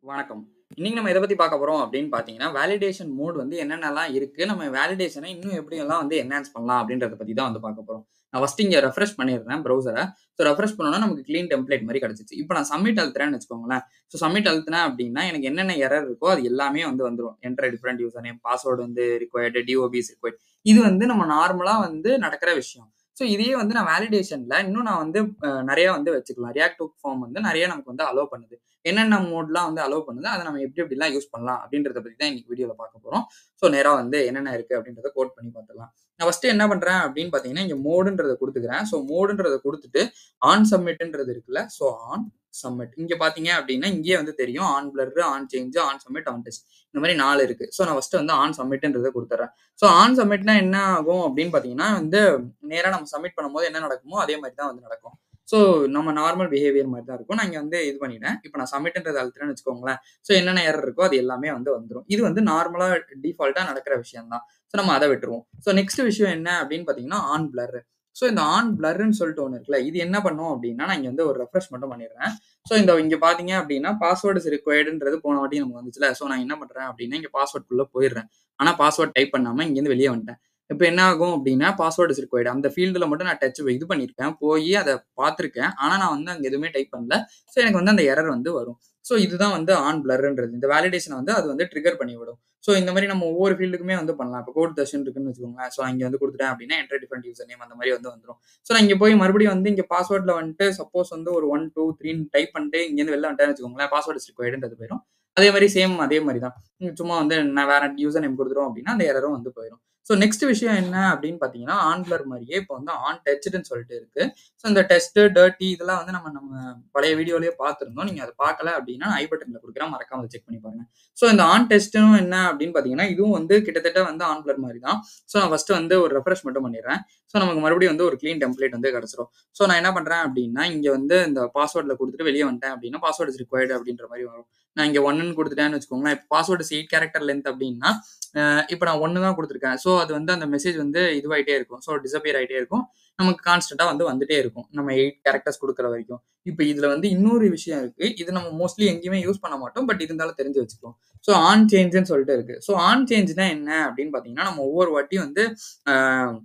வணக்கம். இன்னைக்கு நம்ம எத பத்தி பார்க்க போறோம் அப்படின்னு பார்த்தீங்கன்னா, வேலிடேஷன் மோட் வந்து என்னென்னலாம் இருக்கு? நம்ம வேலிடேஷன இன்னும் எப்படியெல்லாம் வந்து என்ஹான்ஸ் பண்ணலாம்? அப்படின்றத பத்தி தான் வந்து பார்க்க போறோம். நான் ஃபர்ஸ்ட் இங்க ரெஃப்ரெஷ் பண்ணிடுறேன் ப்ரௌசர. ஸோ ரெஃப்ரெஷ் பண்ணோனே நமக்கு கிளீன் டெம்ப்ளேட் மாரி கிடைச்சுச்சு. இப்ப நான் சப்மிட் அழுத்துறேன்னு வச்சுக்கோங்களேன். ஸோ சப்மிட் அழுத்துனேன் அப்படின்னா, எனக்கு என்னென்ன எரர் இருக்கோ அது எல்லாமே வந்து வந்துரும். Enter different user name, password வந்து ரிக்வயர்டு, டிஓபி இஸ் ரிக்வயர்ட். இது வந்து நம்ம நார்மலா வந்து நடக்கிற விஷயம். ஸோ இதையே வந்து நான் வேலிடேஷன்ல இன்னும் நான் வந்து அ நெறைய வந்து வச்சுக்கலாம். ரியாக்ட் ஹூக் ஃபார்ம் வந்து நெறைய நமக்கு வந்து அலோவ் பண்ணுது. என்னென்ன மோட்லாம் வந்து அலோவ் பண்ணுது, அத நம்ம எப்படி எப்படிலாம் யூஸ் பண்ணலாம்? அப்படின்றத பத்தி தான் இன்னைக்கு வீடியோல பார்க்க போறோம். ஸோ நேரா வந்து என்னென்ன இருக்கு அப்படின்றத கோட் பண்ணி பார்த்துடலாம். நான் ஃபர்ஸ்ட் என்ன பண்றேன் அப்படின்னு பார்த்தீங்கன்னா, இங்க மோடுன்றத குடுத்துக்கிறேன். ஸோ மோடுன்றத குடுத்துட்டு, ஆன் சப்மிட்ன்றது இருக்குல்ல. So on submit. இங்க பார்த்தீங்க அப்படின்னா, இங்கேயே வந்து தெரியும். On blur, on change, on submit, on test. இந்த மாரி 4 இருக்கு. ஸோ நான் ஃபர்ஸ்ட் வந்து ஆன் சப்மிட்ன்றத குடுத்துர்றேன். ஸோ ஆன் சப்மிட்னா என்ன ஆகும் அப்படின்னு பார்த்தீங்கன்னா, வந்து நேரா நம்ம சப்மிட் பண்ணும்போது என்ன நடக்குமோ, அதே மாரி தான் வந்து நடக்கும். ஸோ நம்ம நார்மல் பிஹேவியர் மாரி தான் இருக்கும். நான் இங்க வந்து இது பண்ணிட்டேன். இப்ப நான் சப்மிட்ன்றத அழுத்துறேன்னு வச்சுக்கோங்களேன். ஸோ என்னென்ன எரர் இருக்கோ அது எல்லாமே வந்து வந்துரும். இது வந்து நார்மலா டிஃபால்ட்டா நடக்கிற விஷயம் தான். ஸோ நம்ம அத விட்டுருவோம். ஸோ நெக்ஸ்ட் விஷயம் என்ன அப்படின்னு பார்த்தீங்கன்னா, ஆன் பிளர். ஸோ இந்த ஆன் பிளர்ன்னு சொல்லிட்டு ஒண்ணு இருக்குல்ல. இது என்ன பண்ணும் அப்படின்னா, நான் இங்க வந்து ஒரு ரெஃப்ரெஷ் மட்டும் பண்ணிடுறேன். ஸோ இந்த இங்க பார்த்தீங்க அப்படின்னா, பாஸ்வேர்ட் இஸ் ரிக்வயர்டுன்றது போன வாட்டி நமக்கு வந்துச்சுல்ல. ஸோ நான் என்ன பண்றேன் அப்படின்னா, இங்க பாஸ்வேர்ட்குள்ள போயிடுறேன். ஆனா பாஸ்வேர்ட் டைப் பண்ணாம இங்கேருந்து வெளிய வந்துட்டேன். இப்ப என்ன ஆகும் அப்படின்னா, பாஸ்வேர்ட் இஸ் ரிக்வயர்ட். அந்த ஃபீல்டுல மட்டும் நான் டச் இது பண்ணியிருக்கேன். போயி அத பார்த்துருக்கேன். ஆனா நான் வந்து அங்க எதுவுமே டைப் பண்ணல. ஸோ எனக்கு வந்து அந்த எரர் வந்து வரும். ஸோ இதுதான் வந்து ஆன் பிளர்ன்றது. இந்த வேலிடேஷன வந்து அது வந்து ட்ரிக்கர் பண்ணிவிடும். ஸோ இந்த மாரி நம்ம ஒவ்வொரு ஃபீல்டுக்குமே வந்து பண்ணலாம். இப்ப கோட் தர்ஷன் இருக்குன்னு வச்சுக்கோங்களேன். ஸோ இங்க வந்து குடுத்துட்டேன் அப்படின்னா, என்டர் டிஃபரண்ட் யூசர் நேம் அந்த மாரி வந்து வந்துரும். ஸோ நான் இங்க போய் மறுபடியும் வந்து இங்க பாஸ்வேர்ட்ல வந்துட்டு சப்போஸ் வந்து ஒரு 1, 2, 3ன்னு டைப் பண்ணிட்டு இங்கேருந்து வெளில வந்துட்டேன்னு வச்சுக்கோங்களேன். பாஸ்வேர்ட் இஸ் ரிக்வயர்டுன்றது போயிரும். அதே மாரி சேம் அதே மாரி தான். சும்மா வந்து நான் வேற யூசர் நேம் குடுத்துட்டோம் அப்படின்னா, அந்த எரரும் வந்து போயிரும். ஸோ நெக்ஸ்ட் விஷயம் என்ன அப்படின்னு பார்த்தீங்கன்னா, ஆன் பிளர் மாரியே இப்ப வந்து ஆன் டச்டுன்னு சொல்லிட்டு இருக்கு. ஸோ இந்த டெஸ்ட், டர்ட்டி இதெல்லாம் வந்து நம்ம நம்ம பழைய வீடியோலயே பார்த்திருந்தோம். நீங்க அத பார்க்கல அப்படின்னா, ஐ பட்டன்ல குடுக்குறேன். மறக்காம அத செக் பண்ணி பாருங்க. ஸோ இந்த ஆன் டெஸ்ட்டும் என்ன அப்படின்னு பார்த்தீங்கன்னா, இதுவும் வந்து கிட்டத்தட்ட வந்து ஆன் பிளர் மாரி தான். ஸோ நான் ஃபர்ஸ்ட் வந்து ஒரு ரெஃப்ரெஷ் மட்டும் பண்ணிடுறேன். ஸோ நமக்கு மறுபடியும் வந்து ஒரு கிளீன் டெம்ப்ளேட் வந்து கிடைச்சிரும். ஸோ நான் என்ன பண்றேன் அப்படின்னா, இங்க வந்து இந்த பாஸ்வேர்ட்ல குடுத்துட்டு வெளிய வந்துட்டேன் அப்படின்னா, பாஸ்வேர்ட் இஸ் ரிக்வயர்டு அப்படின்ற மாரி வரும். நான் இங்க 1ன்னு குடுத்துட்டேன்னு வச்சுக்கோங்களேன். இப்ப பாஸ்வேர்ட் இஸ் 8 கேரக்டர் லென்த் அப்படின்னா, அ இப்ப நான் 1 தான் குடுத்துருக்கேன். ஸோ அது வந்து அந்த மெசேஜ் வந்து இதுவாயிட்டே இருக்கும். ஸோ டிஸப்பியர் ஆயிட்டே இருக்கும். நமக்கு கான்ஸ்டன்ட்டா வந்து வந்துட்டே இருக்கும். நம்ம 8 கேரக்டர்ஸ் குடுக்குற வரைக்கும். இப்ப இதுல வந்து இன்னொரு விஷயம் இருக்கு. இது நம்ம மோஸ்ட்லி எங்கேயுமே யூஸ் பண்ண மாட்டோம். பட் இருந்தாலும் தெரிஞ்சு வச்சுக்குவோம். ஸோ ஆன் சேஞ்சுன்னு சொல்லிட்டு இருக்கு. ஸோ ஆன் சேஞ்ச்னா என்ன அப்படின்னு பார்த்தீங்கன்னா, நம்ம ஒவ்வொரு வாட்டியும் வந்து அ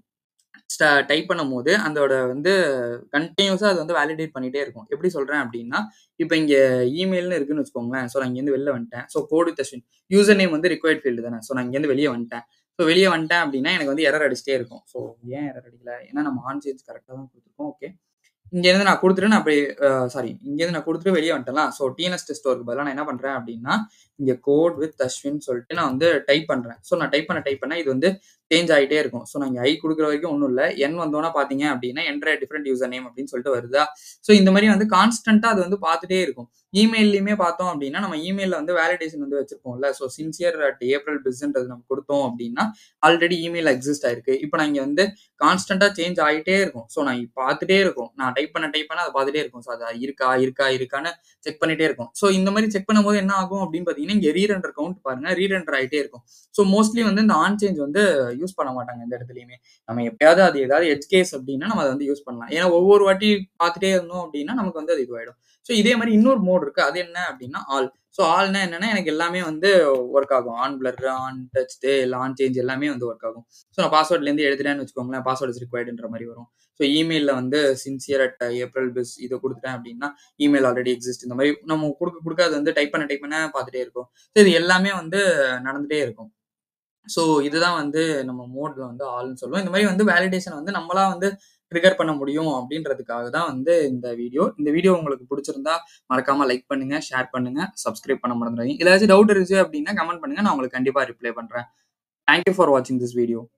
ஸ்ட டைப் பண்ணும்போது, அதோட வந்து கன்டினியூஸா அது வந்து வேலிடேட் பண்ணிட்டே இருக்கும். எப்படி சொல்றேன் அப்படின்னா, இப்ப இங்க இமெயில்னு இருக்குன்னு வச்சுக்கோங்களேன். ஸோ நான் இங்கேருந்து வெளில வந்துட்டேன். So code with Ashwin. User name வந்து ரிக்வயர்ட் ஃபீல்டு தானே. ஸோ நான் இங்கேருந்து வெளிய வந்துட்டேன். ஸோ வெளிய வந்துட்டேன் அப்படின்னா, எனக்கு வந்து எரர் அடிச்சுட்டே இருக்கும். ஸோ ஏன் எரர் அடிக்கல? ஏன்னா நம்ம ஆன் சேஞ்ச் கரெக்ட்டா தான் குடுத்துருக்கோம். ஓகே. இங்கேருந்து நான் குடுத்துட்டு நான் அப்படியே அ சாரி இங்கேருந்து நான் குடுத்துட்டு வெளிய வந்துட்டேன்ல. ஸோ டிஎன்எஸ் டெஸ்ட் ஸ்டோருக்கு பதிலா நான் என்ன பண்றேன் அப்படின்னா, இங்க கோட் வித் அஸ்வின் சொல்லிட்டு நான் வந்து டைப் பண்றேன். ஸோ நான் டைப் பண்ண டைப் பண்ண இது வந்து சேஞ்ச் ஆயிட்டே இருக்கும். ஸோ நான் இங்க ஐ குடுக்குற வரைக்கும் ஒண்ணும் இல்ல. என் வந்தோனே பார்த்தீங்க அப்படின்னா, என்டர் டிஃபரண்ட் யூசர் நேம் அப்படின்னு சொல்லிட்டு வருதா? ஸோ இந்த மாரி வந்து கான்ஸ்டன்ட்டா அது வந்து பார்த்துட்டே இருக்கும். இமெயில்லயுமே பார்த்தோம் அப்படின்னா, நம்ம இமெயில்ல வந்து வேலிடேஷன் வந்து வச்சிருப்போம்ல. ஸோ சின்சியர் அட் ஏப்ரல் பிஸ்ன்றது நம்ம குடுத்தோம் அப்படின்னா, ஆல்ரெடி இமெயில் எக்ஸிஸ்ட் ஆயிருக்கு. இப்ப நான் இங்க வந்து கான்ஸ்டன்ட்டா சேஞ்ச் ஆயிட்டே இருக்கும். ஸோ நான் பார்த்துட்டே இருக்கும். நான் டைப் பண்ண டைப் பண்ண அத பார்த்துட்டே இருக்கும். ஸோ அது இருக்கா, இருக்கா, இருக்கான்னு செக் பண்ணிட்டே இருக்கும். ஸோ இந்த மாரி செக் பண்ணும்போது என்ன ஆகும் அப்படின்னு பார்த்தீங்கன்னா, இங்க ரீரெண்டர் கவுண்ட் பாருங்க. ரீரெண்டர் ஆயிட்டே இருக்கும். ஸோ மோஸ்ட்லி வந்து இந்த ஆன் சேஞ்ச் வந்து யூஸ் பண்ண மாட்டாங்க எந்த இடத்துலயுமே. நம்ம எப்பயாவது அது ஏதாவது எட்ஜ் கேஸ் அப்படின்னா நம்ம அத வந்து யூஸ் பண்ணலாம். ஏன்னா ஒவ்வொரு வாட்டி பார்த்துட்டே இருந்தோம் அப்படின்னா, நமக்கு வந்து அது இதுவாயிடும். ஸோ இதே மாரி இன்னொரு மோட் இருக்கு. அது என்ன அப்படின்னா, ஆல். ஸோ ஆல்னா என்னன்னா, எனக்கு எல்லாமே வந்து வொர்க் ஆகும். ஆன் பிளர், ஆன் டச்டு, இல்ல ஆன் சேஞ்ச் எல்லாமே வந்து வொர்க் ஆகும். ஸோ நான் பாஸ்வேர்ட்லேருந்து எடுத்துட்டேன்னு வச்சுக்கோங்களேன். பாஸ்வேர்ட் இஸ் ரிக்வயர்டுன்ற மாரி வரும். ஸோ இமெயில்ல வந்து சின்சியர் அட் ஏப்ரல் பிஸ் இத குடுத்துட்டேன் அப்படின்னா, இமெயில் ஆல்ரெடி எக்ஸிஸ்ட் இந்த மாரி நம்ம குடுக்க குடுக்க அது வந்து டைப் பண்ண டைப் பண்ண பார்த்துட்டே இருக்கும். ஸோ இது எல்லாமே வந்து நடந்துட்டே இருக்கும். ஸோ இதுதான் வந்து நம்ம மோட்ல வந்து ஆல்ன்னு சொல்லுவோம். இந்த மாரி வந்து வேலிடேஷன் வந்து நம்மளா வந்து ட்ரிக்கர் பண்ண முடியும் அப்படின்றதுக்காக தான் வந்து இந்த வீடியோ. இந்த வீடியோ உங்களுக்கு புடிச்சிருந்தா மறக்காம லைக் பண்ணுங்க, ஷேர் பண்ணுங்க, சப்ஸ்கிரைப் பண்ண மறந்துறாதீங்க. ஏதாச்சும் டவுட் இருந்துச்சு அப்படின்னா கமெண்ட் பண்ணுங்க. நான் உங்களுக்கு கண்டிப்பா ரிப்ளை பண்றேன். தேங்க் யூ ஃபார் வாட்சிங் திஸ் வீடியோ.